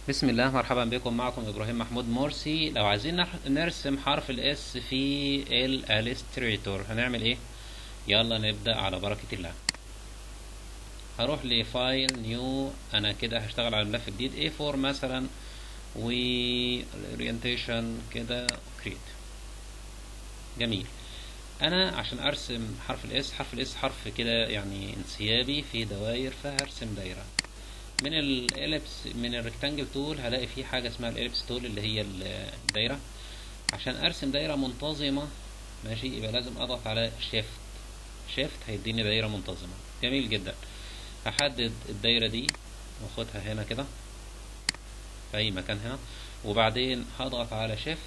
بسم الله مرحبا بكم معكم ابراهيم محمود مرسي لو عايزين نح- نرسم حرف الاس في الالستريتور هنعمل ايه يلا نبدأ على بركة الله هروح لفايل نيو انا كده هشتغل على ملف جديد A4 مثلا و الاورينتيشن كده كريت جميل انا عشان ارسم حرف الاس حرف الاس حرف كده يعني انسيابي في دوائر فهرسم دايره من الاليبس من الريكتانجل تول هلاقي في حاجه اسمها الاليبس تول اللي هي الدايره عشان ارسم دايره منتظمه ماشي يبقى لازم اضغط على شيفت شيفت هيديني دايره منتظمه جميل جدا هحدد الدايره دي واخدها هنا كده في اي مكان هنا وبعدين هضغط على شيفت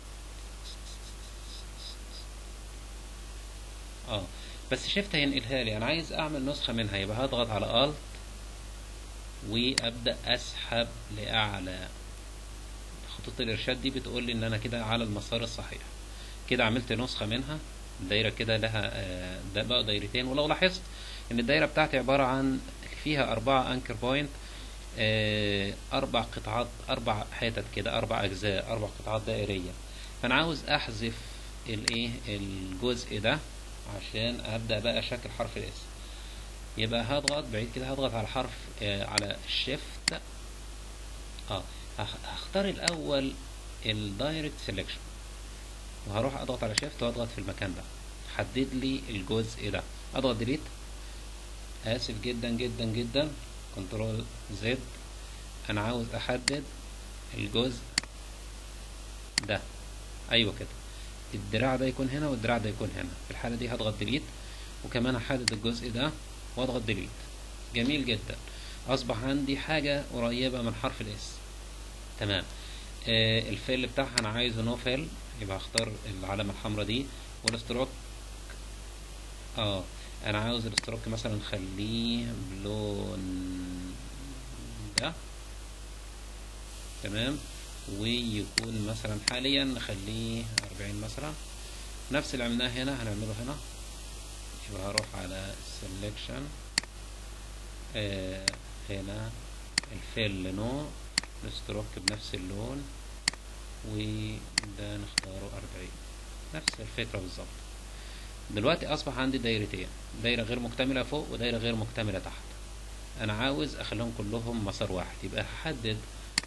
اه بس شيفت هينقلها لي انا عايز اعمل نسخه منها يبقى هضغط على الت وابدا اسحب لاعلى خطوط الارشاد دي بتقول لي ان انا كده على المسار الصحيح كده عملت نسخه منها الدايره كده لها آه، ده بقى دايرتين ولو لاحظت ان الدايره بتاعتي عباره عن فيها اربعه انكر بوينت آه، اربع قطعات اربع حتت كده اربع اجزاء اربع قطعات دائريه فانا عاوز احذف الايه الجزء ده عشان ابدا بقى شكل حرف الاس يبقى هضغط بعيد كده هضغط على حرف آه على الشيفت اه هخ- هختار الاول الدايركت سيلكشن وهروح اضغط على شيفت واضغط في المكان ده حدد لي الجزء ده اضغط ديليت اسف جدا جدا جدا كنترول زد انا عاوز احدد الجزء ده ايوه كده الدراع ده يكون هنا والدراع ده يكون هنا في الحالة دي هضغط ديليت وكمان هحدد الجزء ده واضغط ديليت جميل جدا اصبح عندي حاجة قريبة من حرف الاس تمام آه الفيل بتاعها انا عايزه نو فيل يبقى هختار العلامة الحمراء دي والاستروك اه انا عاوز الاستروك مثلا نخليه بلون ده تمام ويكون مثلا حاليا نخليه أربعين مثلا نفس اللي عملناه هنا هنعمله هنا يبقى هروح على selection آه هنا الفيل نو نستروك بنفس اللون وده نختاره أربعين نفس الفكرة بالظبط دلوقتي أصبح عندي دايرتين دايرة غير مكتملة فوق ودايرة غير مكتملة تحت أنا عاوز أخليهم كلهم مسار واحد يبقى هحدد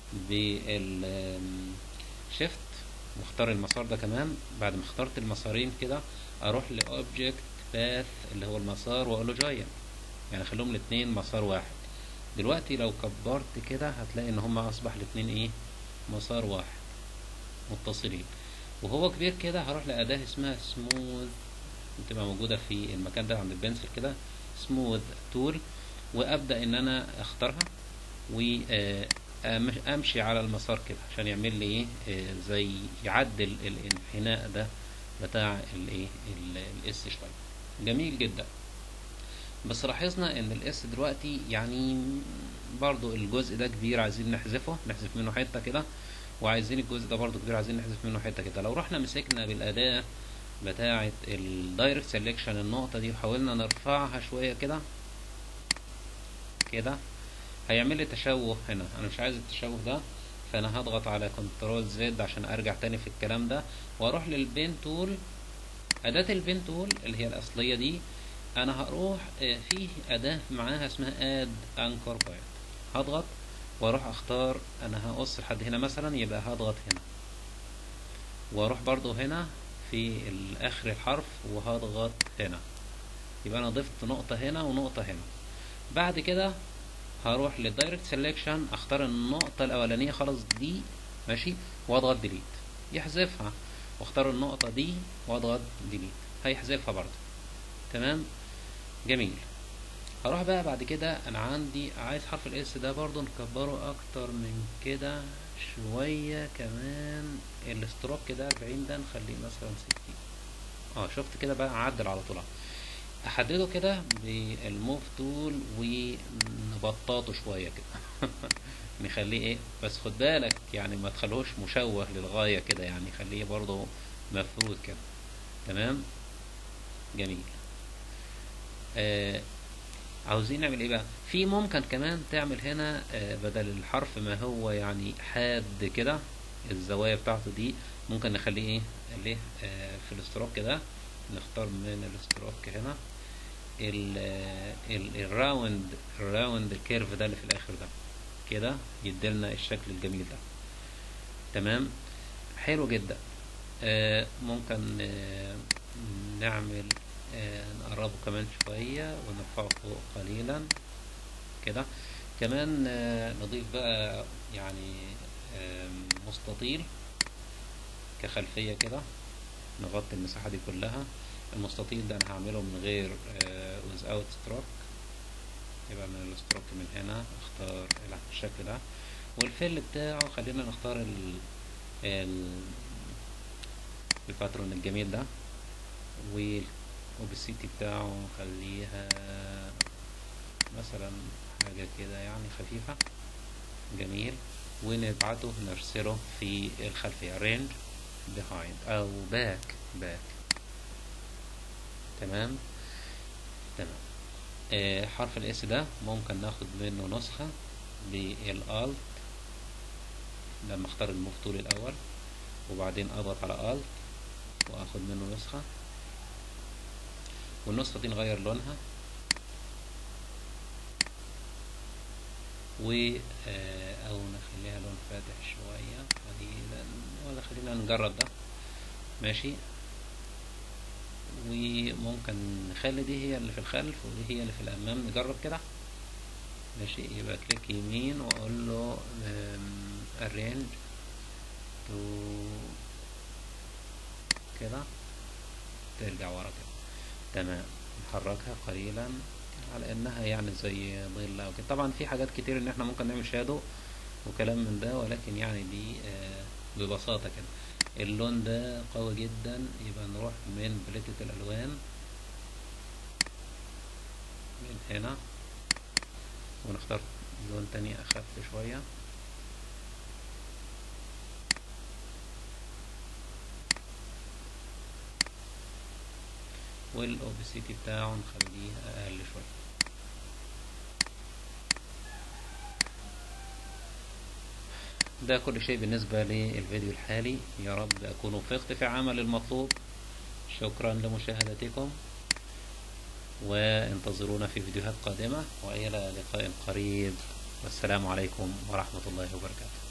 بالشيفت واختار المسار ده كمان بعد ما اخترت المسارين كده اروح لاوبجكت باث اللي هو المسار واقول له جاين يعني اخليهم الاتنين مسار واحد دلوقتي لو كبرت كده هتلاقي ان هما اصبح الاتنين ايه مسار واحد متصلين وهو كبير كده هروح لأداة اسمها سموث بتبقى موجودة في المكان ده عند البنسل كده سموث تول وابدأ ان انا اختارها و آه، أم- امشي على المسار كده عشان يعمل لي ايه آه، زي يعدل الانحناء ده بتاع الايه ال- الاس شويه جميل جدا بس لاحظنا ان الاس دلوقتي يعني برضو الجزء ده كبير عايزين نحذفه نحذف منه حته كده وعايزين الجزء ده برضو كبير عايزين نحذف منه حته كده لو رحنا مسكنا بالاداه بتاعه الدايركت سيلكشن النقطه دي وحاولنا نرفعها شويه كده كده هيعمل لي تشوه هنا انا مش عايز التشوه ده فانا هضغط على كنترول زد عشان ارجع تاني في الكلام ده واروح للبين تول اداة البين تول اللي هي الاصلية دي انا هروح آه، في اداة معاها اسمها اد انكر بوينت هضغط واروح اختار انا هقص لحد هنا مثلا يبقى هضغط هنا واروح برضو هنا في اخر الحرف وهضغط هنا يبقى انا ضفت نقطة هنا ونقطة هنا بعد كده هروح للدايركت سيلكشن اختار النقطة الأولانية خلاص دي ماشي واضغط ديليت يحذفها واختار النقطة دي واضغط ديليت هيحذفها برضه تمام جميل هروح بقى بعد كده انا عندي عايز حرف الاس ده برضه نكبره اكتر من كده شوية كمان الاستروك ده 40 ده نخليه مثلا 60 اه شفت كده بقى اعدل على طول احدده كده بالموف تول ونبططه شويه كده نخليه ايه بس خد بالك يعني ما تخلوش مشوه للغايه كده يعني خليه برضه مفروض كده تمام جميل آه عاوزين نعمل ايه بقى في ممكن كمان تعمل هنا آه، بدل الحرف ما هو يعني حاد كده الزوايا بتاعته دي ممكن نخليه ايه ليه آه، في الاستروك ده نختار من الاستروك هنا ال ال الراوند الراوند الكيرف ده اللي في الاخر ده كده يديلنا الشكل الجميل ده تمام حلو جدا آه ممكن آه نعمل آه نقربه كمان شوية ونرفعه فوق قليلا كده كمان آه نضيف بقى يعني آه مستطيل كخلفية كده نغطي المساحة دي كلها المستطيل ده انا هعمله من غير آه without stroke يبقى من الستروك من هنا اختار الشكل ده والفيل بتاعه خلينا نختار ال ال الباترون الجميل ده والأوبسيتي بتاعه نخليها مثلا حاجة كده يعني خفيفة جميل ونبعته نرسله في الخلفية range behind أو back back تمام تمام آه حرف الاس ده ممكن ناخد منه نسخة بالالت لما اختار الموف تول الاول وبعدين اضغط على الت واخد منه نسخة والنسخة دي نغير لونها و آه او نخليها لون فاتح شوية قليلا ولا خلينا نجرب ده ماشي وممكن نخلي دي هي اللي في الخلف ودي هي اللي في الامام نجرب كده ماشي يبقى كليك يمين واقول له arrange to كده ترجع ورا كده تمام نحركها قليلا على انها يعني زي ظل او كده طبعا في حاجات كتير ان احنا ممكن نعمل شادو وكلام من ده ولكن يعني دي آه ببساطة كده اللون ده قوي جدا يبقى نروح من بليتة الالوان من هنا ونختار لون تاني اخف شوية والاوبسيتي بتاعه نخليه اقل شوية ده كل شيء بالنسبة للفيديو الحالي يا رب أكون وفقت في عمل المطلوب شكرا لمشاهدتكم وانتظرونا في فيديوهات قادمة وإلى لقاء قريب والسلام عليكم ورحمة الله وبركاته